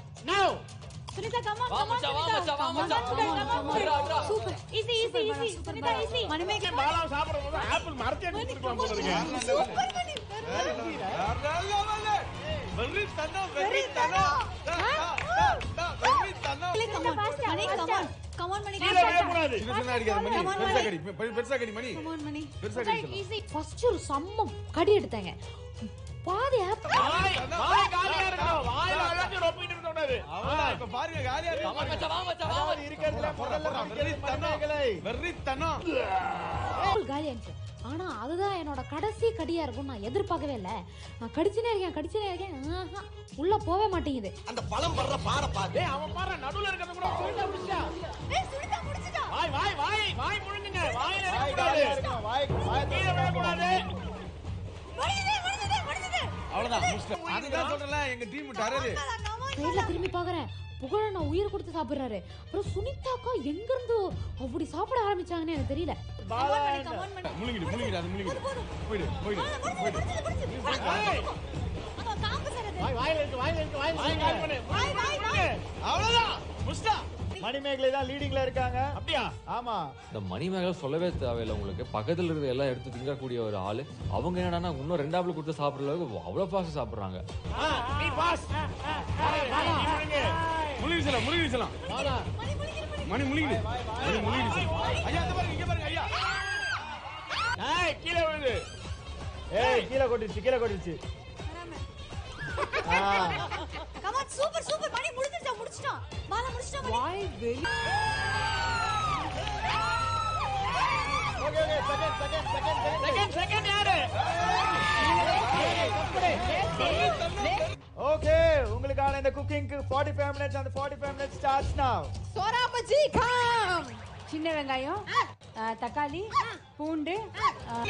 Now. Sunita come on வா come on மச்சான், வா சுனிதா மச்சான், வா come on மச்சான். சுனிதா come on விட்றா, விட்றா. Super easy easy easy Sunitha easy Manimegalai பாலாவை சாப்பிடும்போது ஆப்பிள் மரத்தே கொடுத்துருக்கலாம் போல இருக்கு super Mani come on Mani come on come on Mani கீழே விழக்கூடாது சின்ன சின்ன அடிக்காத மணி Come on, பெருசா மணி. கடி பெ- பெருசா கடி மணி come on மணி பெருசா கடி சொல்லலாம். easy ஃபர்ஸ்ட் ஒரு சம்மம் கடி எடுத்தாங்க பாதி ஆப்பிள் வாய் வாய் காலியா இருக்கணும் வாயில ஏதாச்சும் ரொப்பிட்டு இருக்க கூடாது அவ்வளவுதான், இப்ப பாருங்க காலியா இருக்கு வா மச்சான், வா மச்சான், வா மச்சான். இருக்கிறதுல முதல்ல வெறித்தனம் வெறித்தனம் ஆப்பிள் காலியாச்சு ஆனா அதுதான் என்னோட கடைசி கடியா இருக்கும் நான் எதிர்பார்க்கவே இல்லை நான் கடிச்சுனே இருக்கேன் கடிச்சுனே இருக்கேன் ஆஹா, உள்ள போவே மாட்டேங்குது அந்த பழம் படுற பாட பாரு டேய் அவன் பாரு நடுவுல இருக்கிறத கூட சுருட்ட முடிச்சா ஏய் சுனிதா முடிச்சிட்டா வாய் வாய் வாய் வாய் முழுங்குங்க வாயில இருக்க கூடாது கீழே விழக்கூடாது முடிஞ்சது முடிஞ்சது முடிஞ்சது அவ்வளவுதான் முடிச்சிட்டேன். அதுதான் சொல்றேன்ல எங்க டீம் டரரு come on சைட்ல திரும்பி பாக்குறேன் புகழ நான் உயிர் கொடுத்து சாப்பிடுறாரு அப்புறம் சுனிதாக்கா எங்க இருந்து அப்படி சாப்பிட ஆரம்பிச்சாங்கன்னு எனக்கு தெரியல come on Mani come on மணி முழுங்கிடு முழுங்கிடு அது முழுங்கிடு போயிடு போயிடு போயிடு வாய் அங்க காம்பு சரது வாய் வாயில இருக்கு வாயில இருக்கு வாயில வாய் கால் பண்ணு வாய் வாய் வாய் அவ்வளவுதான் முஸ்டா மணிமேகலை தான் லீடிங்ல இருக்காங்க அப்படியா ஆமா இந்த மணிமேகலை சொல்லவே தேவையில்லை உங்களுக்கு பக்கத்துல இருக்கிற எல்லாம் எடுத்து திங்கக்கூடிய ஒரு ஆளு அவங்க என்னடான்னா இன்னும் ரெண்டாப்புல கொடுத்து சாப்பிடுற அளவுக்கு அவ்வளவு ஃபாஸ்ட் சாப்பிடுறாங்க ஆ, நீ பாஸ் முழுங்கிச்சலாம் முழுங்கிச்சலாம் மணி முடிக்கிற மணி மணி முழுங்கிடு மணி முழுங்கிடுச்சு ஐயா இந்த பாருங்க இங்க பாருங்க ஐயா ஏய் கீழே விழுது ஏய் கீழே கொட்டிருச்சு கீழே கொட்டிருச்சு come on super super Mani முடிஞ்சிட்டா முடிச்சிட்டான் மாலா முடிச்சிட்டா மணி வாய் வெளி okay okay second second second second second யாரு ஓகே உங்களுக்கான இந்த குக்கிங்க்கு 45 மினிட்ஸ் அந்த 45 மினிட்ஸ் ஸ்டார்ட்ஸ் நவ சோரா பஜ்ஜி கம் சின்ன வெங்காயம் ஆ, தக்காளி பூண்டு ஆ,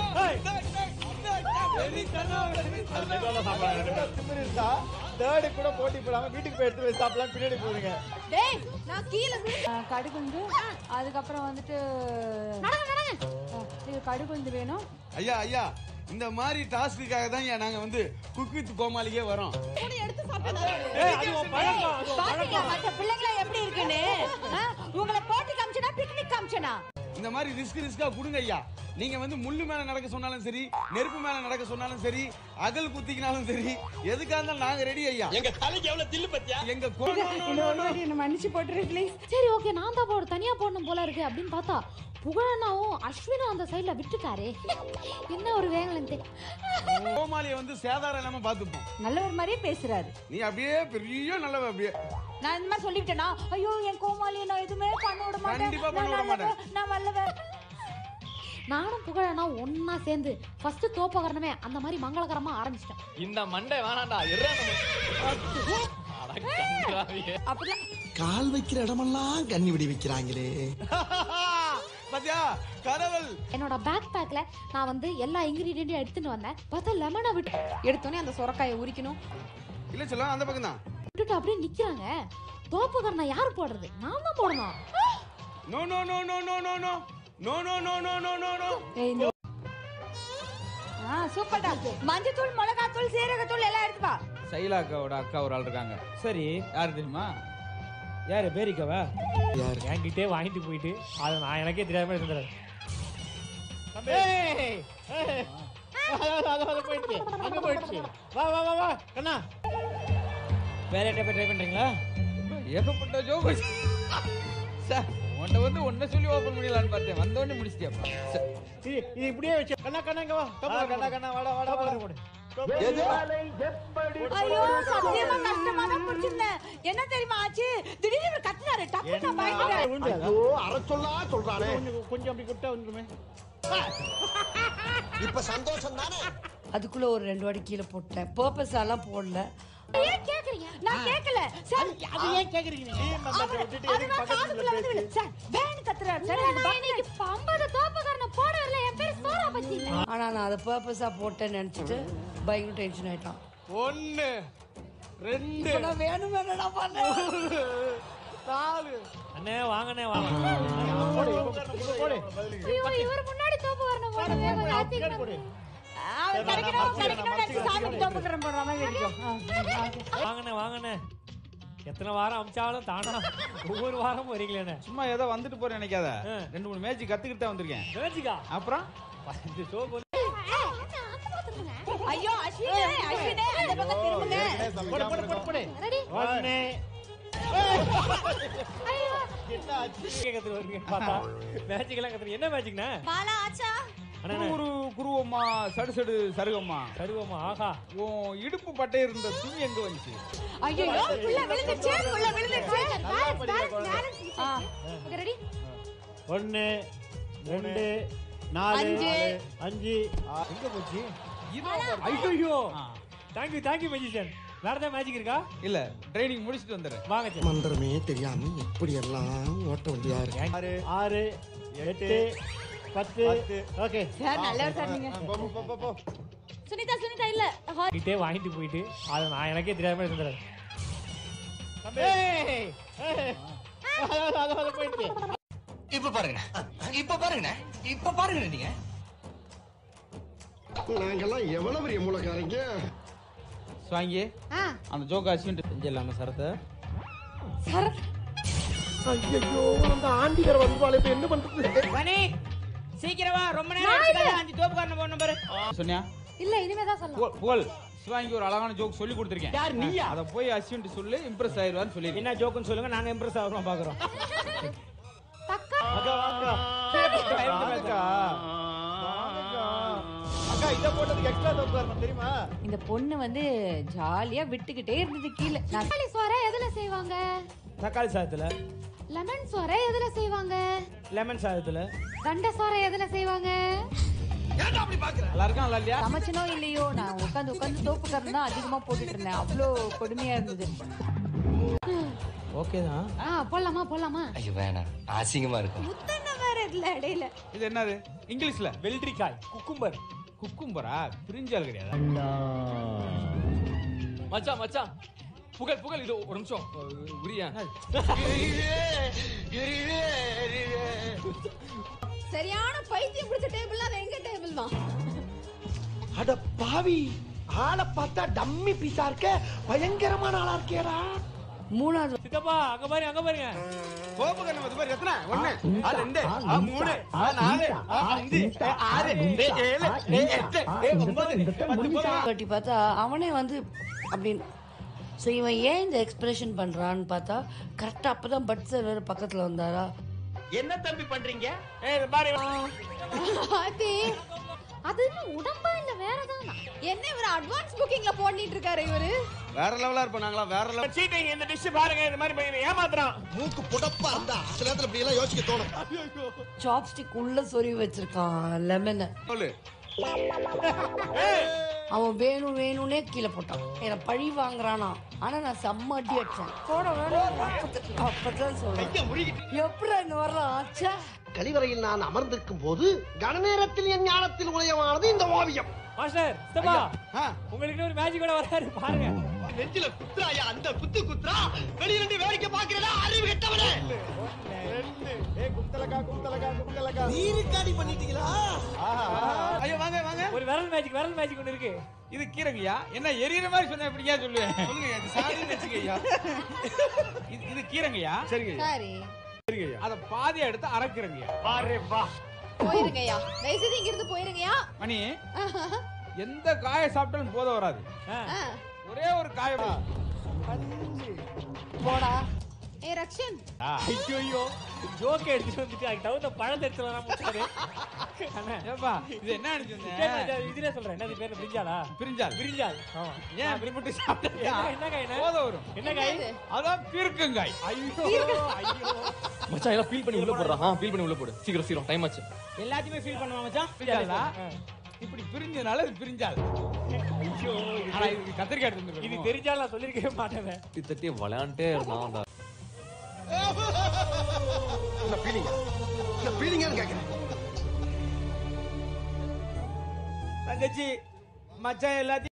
திமிருந்தா தேர்டு கூட போட்டி போடாம வீட்டுக்கு போய் எடுத்து போய் சாப்பிடலாம் பின்னாடி போறீங்க டேய் நான் கீழ விழு ஆ, கடுகுண்டு அதுக்கப்புறம் வந்துட்டு ஆ, இது கடுகுண்டு வேணும் ஐயா ஐயா இந்த மாதிரி டாஸ்க்குக்காக தான் ஐயா நாங்க வந்து குக் வித் கோமாளிக்கே வரோம் கூட எடுத்து சாப்பிட்டா ஏய் அது உன் பழக்கம் அது உன் பாத்தீங்களா மற்ற பிள்ளைங்கள எப்படி இருக்குன்னு ஆ, உங்களை போட்டி காமிச்சனா பிக்னிக் காமிச்சனா இந்த மாதிரி ரிஸ்க் ரிஸ்கா கொடுங்க ஐயா நீங்க வந்து முள்ளு மேல நடக்க சொன்னாலும் சரி நெருப்பு மேல நடக்க சொன்னாலும் சரி அகல் குத்திக்கினாலும் சரி எதுக்கா இருந்தாலும் நாங்க ரெடி ஐயா எங்க தலைக்கு எவ்வளவு தில்லு பத்தியா எங்க கோ- என்ன மன்னிச்சு போட்டுரு ப்ளீஸ் சரி ஓகே நான் தான் போட தனியா போடணும் போல இருக்கு அப்படின்னு பார்த்தா புகழனாவும் அஸ்வினும் அந்த சைடுல விட்டுட்டாரே என்ன ஒரு வேங்கலந்து கோமாளியை வந்து சேதாரம் இல்லாம பாத்துப்போம் நல்லவர் மாதிரியே பேசுறாரு நீ அப்படியே பெரிய நல்லவ அப்படியே நான் இந்த மாதிரி சொல்லிவிட்டேனா ஐயோ என் கோமாளி நான் எதுவுமே பண்ண விட மாட்டேன் கண்டிப்பா பண்ண நான் விட மாட்டேன். நல்லவ, நான் வல்லவ நானும் புகழனா ஒன்னா சேர்ந்து ஃபர்ஸ்ட் தோப்பகரணமே அந்த மாதிரி மங்களகரமா ஆரம்பிச்சிட்டேன் இந்த மண்டை வேணாண்டா இறா அப்படிதான் கால் வைக்கிற இடமெல்லாம் கண்ணி விடி வைக்கிறாங்களே பாத்தியா கடவுள் என்னோட பேக் பேக்ல நான் வந்து எல்லா இன்கிரீடியன்ட்டையும் எடுத்துட்டு வந்தேன் பார்த்தா லெமனை விட்டு எடுத்தோடனே அந்த சொரக்காயை உரிக்கணும் இல்ல சொல்ல அந்த பக்கம் தான் விட்டுட்டு அப்படியே நிக்கிறாங்க தோப்பகரணம் யார் போடுறது நான் தான் போடணும் no no no no no no no no no no no no no no ஏய், இந்த- ஆ சூப்பர்டா மஞ்சத்தூள் மிளகாத்தூள் சீரகத்தூள் எல்லாம் எடுத்து வா சைலா அக்காவோட அக்கா ஒரு ஆள் இருக்காங்க சரி யார் தெரியுமா யாரு பேரிக்கவா என்கிட்டே வாங்கிட்டு போயிட்டு அதை நான் எனக்கே தெரியாம இருந்துறேன் ஏய், ஏய். அது, அது, அது போயிடுச்சு அங்க போயிடுச்சு வா வா வா வா கண்ணா வேற யார்ட்ட போய் ட்ரை பண்றீங்களா ஏகப்பட்ட ஜோக் சார் உன்கிட்ட வந்து ஒன்ன சொல்லி ஓபன் பண்ணிடலான்னு பார்த்தேன் வந்தோடனே முடிச்சிட்டியாப்பா சரி. இது இது இப்படியே வச்சு கண்ணா கண்ணா இங்க வா ஆ, டோப்பு கண்ணா கண்ணா வாடா வாடா வாடா போடு ஐயோ சத்தியமா கஷ்டமா தான் முடிச்சிருந்தேன் என்ன தெரியுமா ஆச்சு திடீர்னு கத்துனாரு டப்பு நான் பயந்துட்டேன் ஐயோ அரை சொல்லா சொல்றானே கொஞ்சம் கொஞ்சம் அப்படி கொடுத்தா வந்துருமே இப்ப சந்தோஷம் தானே அதுக்குள்ள ஒரு ரெண்டு வாட்டி கீழே போட்டேன் பர்பஸாலாம் போடல ஏன் கேக்குறீங்க நான் கேக்கல சார் அது ஏன் கேக்குறீங்க நீங்க? டீம் மெம்பர்ட்ட விட்டுட்டு எதுக்கு பக்கத்துல காதுக்குள்ள வந்து பேசி விழு. சார் வேன் கத்துறாரு சார் எனக்கு இன்னைக்கு ஐம்பது தோப்பகரண போட வரல என் பேர் சோரா பஜ்ஜி ஆனா நான் அதை பர்பஸா போட்டேன்னு நினைச்சிட்டு பயங்கர டென்ஷன் ஆயிட்டான் ஒன்னு ரெண்டு இப்ப நான் வேணும் வேணும்டா பண்ணேன் நாலு அண்ணே வாங்கண்ணே வாங்க போடு இப்ப போடு ஐயோ இவர் முன்னாடி தோப்பகரணம் போடுங்க கொஞ்சம் ஆத்திக்கணும். அவர் கிடைக்கணும் கிடைக்கணும் நினைச்சு சாமி தோப்புக்கிறேன் போடுற மாதிரி இருக்கும் வாங்கண்ணே வாங்கண்ணே எத்தனை வாரம் அமிச்சாலும் தானா ஒவ்வொரு வாரமும் வரீங்களேண்ணே சும்மா ஏதோ வந்துட்டு போறேன் நினைக்காத ரெண்டு மூணு மேட்ச் கத்துக்கிட்டு தான் வந்திருக்கேன் மேஜிக்கா அப்புறம் இந்த ஷோக்கு வந்து ஐயோ அஸ்வினே அஸ்வினே அந்த பக்கம் திரும்புங்க போடு போடு போடு போடு ரெடி ஒண்ணு கத்துட்டு வருவீங்க பார்த்தா மேஜிக் எல்லாம் கத்துறீங்க என்ன மேஜிக்ண்ணே பாலா ஆச்சா அண்ணே குரு குருவம்மா சடு சடு சருகம்மா சருவமா ஆஹா உன் இடுப்பு பட்டை இருந்த துணி எங்க வந்துச்சு ஐயோ புள்ள விழுந்துச்சு புள்ள விழுந்துச்சு பேலன்ஸ் பேலன்ஸ் பேலன்ஸ் ஆ. ஓகே ரெடி ஒண்ணு ரெண்டு நாலு அஞ்சு. அஞ்சு எங்க போச்சு இது ஐயோ தேங்க்யூ தேங்க்யூ மேஜிஷியன் வேற ஏதாவது மேஜிக் இருக்கா இல்ல ட்ரைனிங் முடிச்சிட்டு வந்துடுறேன் வாங்க சரி. மந்திரமே தெரியாம எப்படி எல்லாம் ஓட்ட வேண்டியதா இருக்கு ஆறு ஆறு எட்டு பத்து ஓகே சார் நல்லவர் சார் நீங்க போ, போ, போ, போ. சுனிதா சுனிதா இல்ல கிட்டே வாங்கிட்டு போயிட்டு அதை நான் எனக்கே தெரியாம இருந்துறேன் ஏய், ஏய். அது, அது, அது போயிடுச்சு இப்ப பாருங்க இப்ப பாருங்க இப்ப பாருங்க நீங்க நாங்கெல்லாம் எவ்வளவு பெரிய மூலக்காரங்க சுவாங்கி ஆ அந்த ஜோக் அசிவன்ட்டு செஞ்சிடலாமா சரத்தை ஐயோ அந்த ஆண்டிகர் வந்து இப்ப என்ன பண்றது மணி சீக்கிரமா ரொம்ப நேரம் அஞ்சு தோப்புக்காரன போன பாரு சொன்னியா இல்ல இனிமே தான் சொல்லலாம் புகழ், புகழ் சிவாங்கி ஒரு அழகான ஜோக் சொல்லி கொடுத்துருக்கேன் யார் நீயா அத போய் அசிவன்ட்டு சொல்லு இம்ப்ரெஸ் ஆயிருவான்னு சொல்லி என்ன ஜோக்குன்னு சொல்லுங்க நாங்க இம்ப்ரெஸ் ஆகிறோம் பாக்குறோம் தக்கா அக்கா வாங்க வாங்கக்கா. அக்கா இதை போட்டதுக்கு எக்ஸ்ட்ரா தப்பு வரணும் தெரியுமா இந்த பொண்ணு வந்து ஜாலியா விட்டுக்கிட்டே இருந்தது கீழே நான் தக்காளி சோறை எதுல செய்வாங்க தக்காளி சாதத்துல லெமன் சோறை எதுல செய்வாங்க லெமன் சாதத்துல கண்ட சோறை எதுல செய்வாங்க நல்லா இருக்கா நல்லா இல்லையா சமைச்சனோ இல்லையோ நான் உட்காந்து உட்காந்து தோப்புக்காரன் தான் அதிகமா போட்டுட்டு இருந்தேன் அவ்வளோ கொடுமையா இருந்தது ஓகே தான் ஆ போலாமா போலாமா ஐயோ வேணாம் அசிங்கமா இருக்கும் முத்தண்ண வேற இதுல இடையில இது என்னது இங்கிலீஷ்ல வெள்ளரிக்காய் குக்கும்பர் குக்கும்பரா பிரிஞ்சால் கிடையாது மச்சான் மச்சான் புகழ் புகழ் இது ஒரு நிமிஷம் உரியா சரியான பைத்தியம் பிடிச்ச டேபிள் அது எங்க டேபிள் தான் அட பாவி ஆளை பார்த்தா டம்மி பீஸா இருக்க பயங்கரமான ஆளா இருக்கேடா மூணாவது சித்தப்பா அங்க பாருங்க அங்க பாருங்க கோபுகரணம் அது மாதிரி எத்தனை ஒண்ணு ஆ ரெண்டு ஆ மூணு ஆ நாலு ஆ அஞ்சு ஆ, ஆறு ஏ, ஏழு ஏ, எட்டு ஏ, ஒன்பது பத்து போதுமா? கட்டி பார்த்தா அவனே வந்து அப்படின்னு ஸோ இவன் ஏன் இந்த எக்ஸ்பிரஷன் பண்றான்னு பார்த்தா கரெக்டாக அப்பதான் பட் சார் வேற பக்கத்துல வந்தாரா என்ன தம்பி பண்றீங்க அது அது என்ன உடம்பா இல்ல வேறதானா என்ன இவர் அட்வான்ஸ் புக்கிங்ல போட்டுட்டு இருக்காரு இவரு வேற லெவலா இருப்போம் நாங்களா வேற லெவல் சீட்டிங் இந்த டிஷ் பாருங்க இந்த மாதிரி பையனை ஏமாத்துறான் மூக்கு புடப்பா இருந்தா சில நேரத்துல இப்படி எல்லாம் யோசிக்க தோணும் சாப்ஸ்டிக் உள்ள சொருவி வச்சிருக்கான் லெமனை சொல்லு அவன் வேணும் வேணும்னே கீழே போட்டான் என்ன பழி வாங்குறானா ஆனா நான் செம்ம அடி அடிச்சேன் போட வேணும் அப்பதான் அப்பதான் சொல்றேன் எப்படி இங்க வர்றான் ச்சே. கழிவறையில் நான் அமர்ந்திருக்கும் போது கனநேரத்தில் என் ஞானத்தில் உதயமானது இந்த ஓவியம் மாஸ்டர் சித்தப்பா ஆ. உங்களுக்கு ஒரு மேஜிக் கூட வராரு பாருங்க நெஞ்சில குத்துறாயா அந்த குத்து குத்துறா வெளியிலிருந்து வேடிக்கை பாக்குறதா அறிவு கெட்டவனே ரெண்டு ஏ கும்தலக்கா கும்தலக்கா கும்தலக்கா நீருக்காடி பண்ணிட்டீங்களா ஐயோ வாங்க வாங்க ஒரு விரல் மேஜிக் விரல் மேஜிக் ஒன்று இருக்கு இது கீரைங்கய்யா என்ன எரியற மாதிரி சொன்ன எப்படியா சொல்லுவேன் சொல்லுங்க இது சாரின்னு வச்சுக்கய்யா இது இது கீரைங்கய்யா சரிங்க சரி அத பாதியா எடுத்து அரைக்கிறங்கய்யா பாரு வா போயிருங்கய்யா தயவுசெய்து இங்க இருந்து போயிருங்கய்யா மணி எந்த காயை சாப்பிட்டாலும் போத வராது ஆ. ஒரே ஒரு காய போடா ஏ ரக்ஷன் ஐயோ ஜோக்க எடுத்துட்டு வந்துட்டு அதுக்கு தகுந்த பழத்தை எடுத்து வராம விட்டாரு. அண்ணா, ஏப்பா இது என்ன சரி, நினைச்சிருந்தேன் நான் இதுலயே சொல்றேன் என்னது பேரு பிரிஞ்சாலா பிரிஞ்சால் பிரிஞ்சால் ஆமா ஏன் இப்படி மட்டும் சாப்பிட்டா என்ன என்ன காய்ண்ணா? போத வரும் என்ன காய் என்னது? அதான் பீர்க்கங்காய் ஐயோ ஐயோ மச்சான் எல்லாம் ஃபீல் பண்ணி உள்ள போடுறா ஆ ஃபீல் பண்ணி உள்ள போடு சீக்கிரம் சீக்கிரம் டைம் ஆச்சு எல்லாத்தையுமே ஃபீல் பண்ணுவா மச்சான் பிரிஞ்சாலா இப்படி பிரிஞ்சதுனால இது பிரிஞ்சால் ஐயோ ஆனா இதுக்கு கத்திரிக்காய் எடுத்து இது வந்து தெரிஞ்சால் நான் சொல்லிருக்கவே மாட்டேன் தட்டி தட்டி விளையாண்டே இருந்தான் அந்த என்ன பீலிங்க என்ன பீலிங்கன்னு கேக்குறேன் தங்கச்சி மச்சான் எல்லாத்தையும்